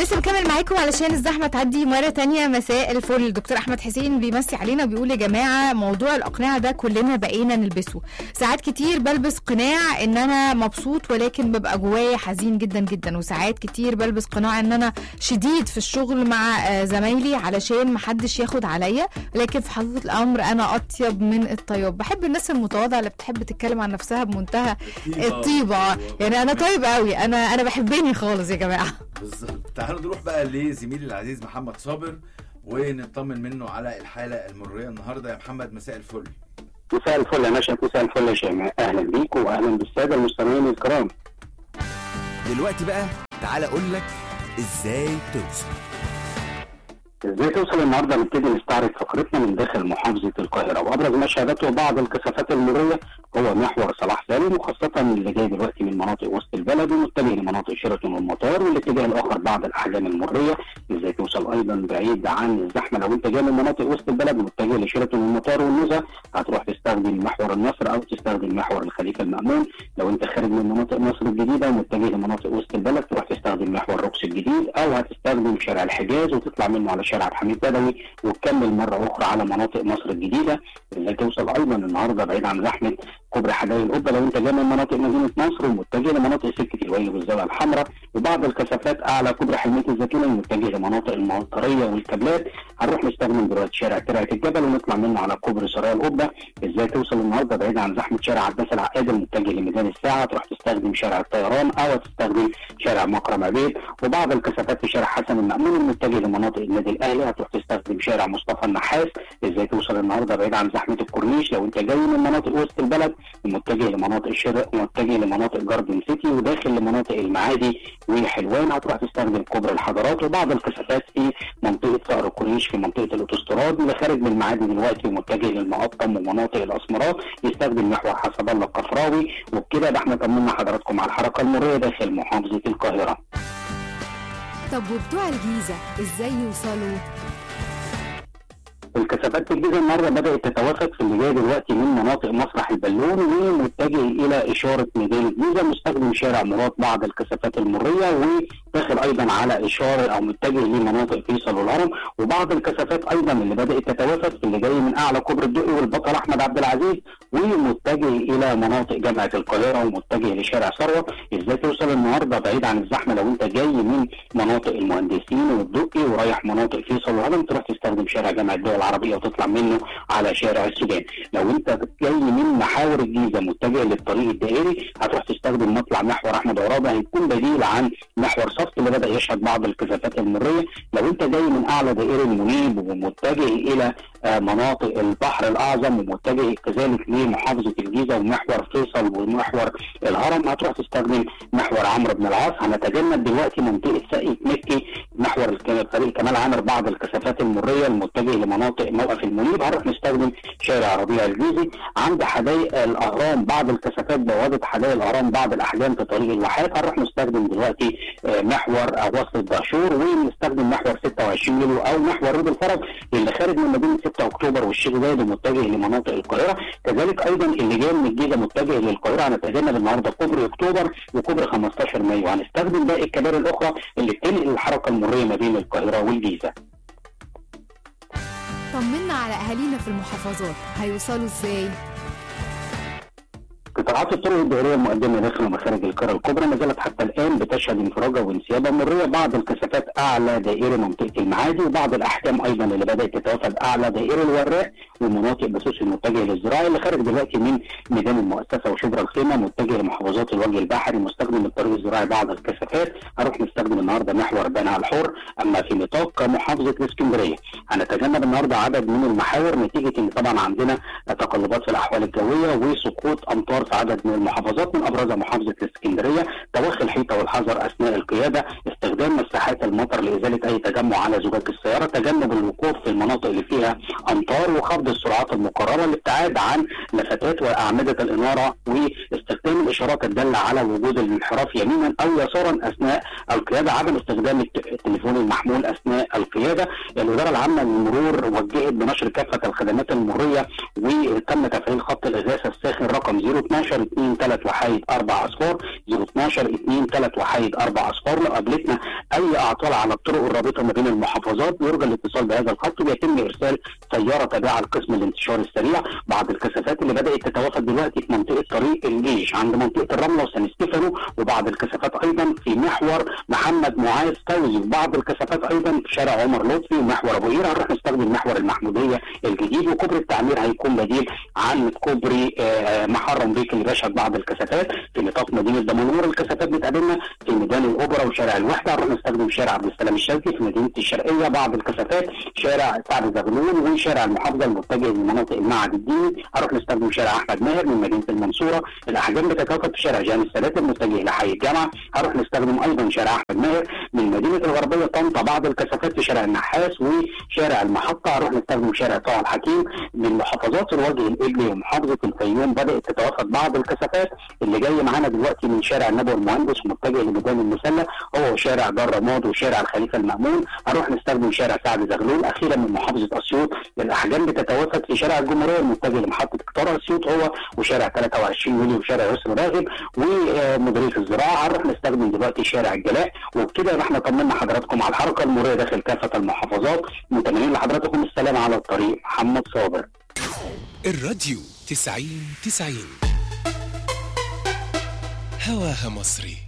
لسه بكمل معاكم علشان الزحمه تعدي مره تانية مساء الفل الدكتور احمد حسين بيمسي علينا وبيقول يا جماعه موضوع الاقنعه ده كلنا بقينا نلبسه ساعات كتير بلبس قناع ان انا مبسوط ولكن ببقى جوايا حزين جدا جدا وساعات كتير بلبس قناع ان انا شديد في الشغل مع آه، زمايلي علشان محدش ياخد عليا لكن في حقيقه الامر انا اطيب من الطيب بحب الناس المتواضعه اللي بتحب تتكلم عن نفسها بمنتهى الطيبه يعني انا طيب قوي انا انا بحبني خالص يا جماعه بالظبط تعالوا نروح بقى لزميلي العزيز محمد صابر ونطمن منه على الحاله المريه النهارده يا محمد مساء الفل مساء الفل يا نشأة مساء الفل يا شيماء اهلا بيكم واهلا بالساده المستمعين الكرام دلوقتي بقى تعالى اقول لك ازاي توصل ازاي توصل النهارده نبتدي نستعرض فقرتنا من داخل محافظه القاهره وابرز ما شهدته بعض الكثافات المريه هو محور صلاح سالم وخاصه اللي جاي دلوقتي من مناطق وسط البلد ومتجه لمناطق شيراتون والمطار والاتجاه الاخر بعض الاحجام المريه ازاي توصل ايضا بعيد عن الزحمه لو انت جاي من مناطق وسط البلد متجه لشيراتون والمطار والنزهه هتروح تستخدم محور النصر او تستخدم محور الخليفه المامون لو انت خارج من مناطق مصر الجديده ومتجه لمناطق وسط البلد تروح تستخدم محور روكس الجديد او هتستخدم شارع الحجاز وتطلع منه على شارع الحميد بدوي وتكمل مره اخرى على مناطق مصر الجديده ازاي توصل ايضا النهارده بعيد عن زحمه كوبري حدائق القبه لو انت جاي من مناطق مدينه نصر ومتجه لمناطق سكه الويل والزاويه الحمراء وبعض الكثافات اعلى كوبري حلميه الزيتونه ومتجه لمناطق المطريه والكابلات هنروح نستخدم دلوقتي شارع ترعه الجبل ونطلع منه على كوبري سرايا القبه ازاي توصل النهارده بعيد عن زحمه شارع عباس العقاد المتجه لميدان الساعه تروح تستخدم شارع الطيران او تستخدم شارع مكرم عبيد وبعض الكثافات في شارع حسن المأمون المتجه لمناطق النادي الاهلي هتروح تستخدم شارع مصطفى النحاس ازاي توصل النهارده بعيد عن زحمه الكورنيش لو انت جاي من مناطق وسط البلد ومتجه لمناطق الشرق ومتجه لمناطق جاردن سيتي وداخل لمناطق المعادي وحلوان هتروح تستخدم كوبري الحضارات وبعض الكثافات في منطقه صقر الكورنيش في منطقه الاوتوستراد اللي خارج من المعادي دلوقتي ومتجه للمقطم ومناطق الاسمرات يستخدم محور حسب الله القفراوي وبكده ده احنا طمنا حضراتكم على الحركه المريه داخل محافظه القاهره طب وبتوع الجيزه ازاي يوصلوا الكثافات في الجيزه النهارده بدات تتوافق في اللي جاي دلوقتي من مناطق مسرح البالون ومتجه الى اشاره ميدان الجيزه مستخدم شارع مراد بعض الكثافات المريه وداخل ايضا على اشاره او متجه لمناطق فيصل والهرم وبعض الكثافات ايضا اللي بدات تتوافق في اللي جاي من اعلى كوبري الدقي والبطل احمد عبد العزيز ومتجه الى مناطق جامعه القاهره ومتجه لشارع ثروه ازاي توصل النهارده بعيد عن الزحمه لو انت جاي من مناطق المهندسين والدقي ورايح مناطق فيصل والهرم تروح تستخدم شارع جامعه الدول العربيه وتطلع منه على شارع السودان لو انت جاي من محاور الجيزه متجه للطريق الدائري هتروح تستخدم مطلع محور احمد عرابه هيكون بديل عن محور صفت اللي بدا يشهد بعض الكثافات المريه لو انت جاي من اعلى دائري المنيب ومتجه الى آه، مناطق البحر الاعظم ومتجه كذلك لمحافظه الجيزه ومحور فيصل ومحور الهرم هتروح تستخدم محور عمرو بن العاص هنتجنب دلوقتي منطقه ساقية مكي محور الك- فريق كمال عامر بعض الكثافات المريه المتجه لمناطق موقف المنيب هنروح نستخدم شارع ربيع الجيزي عند حدائق الاهرام بعض الكثافات بوابه حدائق الاهرام بعض الاحجام في طريق الواحات هنروح نستخدم دلوقتي آه، محور آه، وسط الدهشور ونستخدم محور 26 يوليو او محور رود الفرج اللي خارج من مدينه 6 اكتوبر والشيخ زايد ومتجه لمناطق القاهره كذلك ايضا اللي جاي من الجيزه متجه للقاهره هنتجنب النهارده كوبري اكتوبر وكوبري 15 مايو هنستخدم باقي الكباري الاخرى اللي بتنقل الحركه المريه ما بين القاهره والجيزه طمنا على اهالينا في المحافظات هيوصلوا ازاي قطاعات الطرق الدائريه المقدمه داخل ومخارج القرى الكبرى ما زالت حتى الان بتشهد انفراجه وانسيابه مريه بعض الكثافات اعلى دائري منطقه المعادي وبعض الاحكام ايضا اللي بدات تتوافد اعلى دائري الوراق ومناطق بسوس المتجه للزراعي اللي خارج دلوقتي من ميدان المؤسسه وشبرا الخيمه متجه لمحافظات الوجه البحري مستخدم الطريق الزراعي بعض الكثافات هنروح نستخدم النهارده محور بنها الحر اما في نطاق محافظه الاسكندريه هنتجنب النهارده عدد من المحاور نتيجه ان طبعا عندنا تقلبات في الاحوال الجويه وسقوط امطار في عدد من المحافظات من ابرزها محافظه الاسكندريه توخي الحيطه والحذر اثناء القياده استخدام مساحات المطر لازاله اي تجمع على زجاج السياره تجنب الوقوف في المناطق اللي فيها امطار وخفض خفض السرعات المقرره الابتعاد عن لفتات واعمده الاناره واستخدام الاشارات الداله على وجود الانحراف يمينا او يسارا اثناء القياده عدم استخدام الت- التليفون المحمول اثناء القياده الاداره العامه للمرور وجهت بنشر كافه الخدمات المروريه وتم تفعيل خط الاغاثه الساخن رقم 012 2 3 وحيد 4 اصفار 012 2 3 وحيد 4 اصفار لو قابلتنا اي اعطال على الطرق الرابطه ما بين المحافظات يرجى الاتصال بهذا الخط ويتم ارسال سياره تابعه لقسم الانتشار السريع بعض الكثافات اللي بدات تتوافد دلوقتي في منطقه طريق الجيش عند منطقه الرمله وسان ستيفانو وبعض الكثافات ايضا في محور محمد معاذ فوزي وبعض الكثافات ايضا في شارع عمر لطفي ومحور ابو قير هنروح نستخدم محور المحموديه الجديد وكوبري التعمير هيكون بديل عن كوبري آه، محرم بيك اللي بيشهد بعض الكثافات في نطاق مدينه دمنهور الكثافات بتقابلنا في ميدان الاوبرا وشارع الوحده هنروح نستخدم شارع عبد السلام الشاذلي في مدينه الشرقيه بعض الكثافات شارع سعد زغلول وشارع المحافظه المتجه لمناطق المعهد الديني هنروح نستخدم شارع احمد ماهر من مدينه المنصوره الاحجام بتتوافد في شارع جامع السادات المتجه لحي الجامعه هنروح نستخدم ايضا شارع احمد ماهر من مدينه الغربيه طنطا بعض الكثافات في شارع النحاس وشارع المحطه هنروح نستخدم شارع طه الحكيم من محافظات الوجه الابلي ومحافظه الفيوم بدات تتوافد بعض الكثافات اللي جاي معانا دلوقتي من شارع النبوي المهندس ومتجه لميدان المسله هو شارع دار رماد وشارع الخليفه المامون هنروح نستخدم شارع سعد زغلول اخيرا من محافظه اسيوط الاحجام بتتوافد في شارع الجمهوريه المتجه لمحطه قطار اسيوط هو وشارع 23 يوليو وشارع يسر راغب ومديريه الزراعه هنروح نستخدم دلوقتي شارع الجلاء وبكده يبقى احنا طمنا حضراتكم على الحركه المروريه داخل كافه المحافظات متمنين لحضراتكم السلامه على الطريق محمد صابر الراديو تسعين تسعين هواها مصري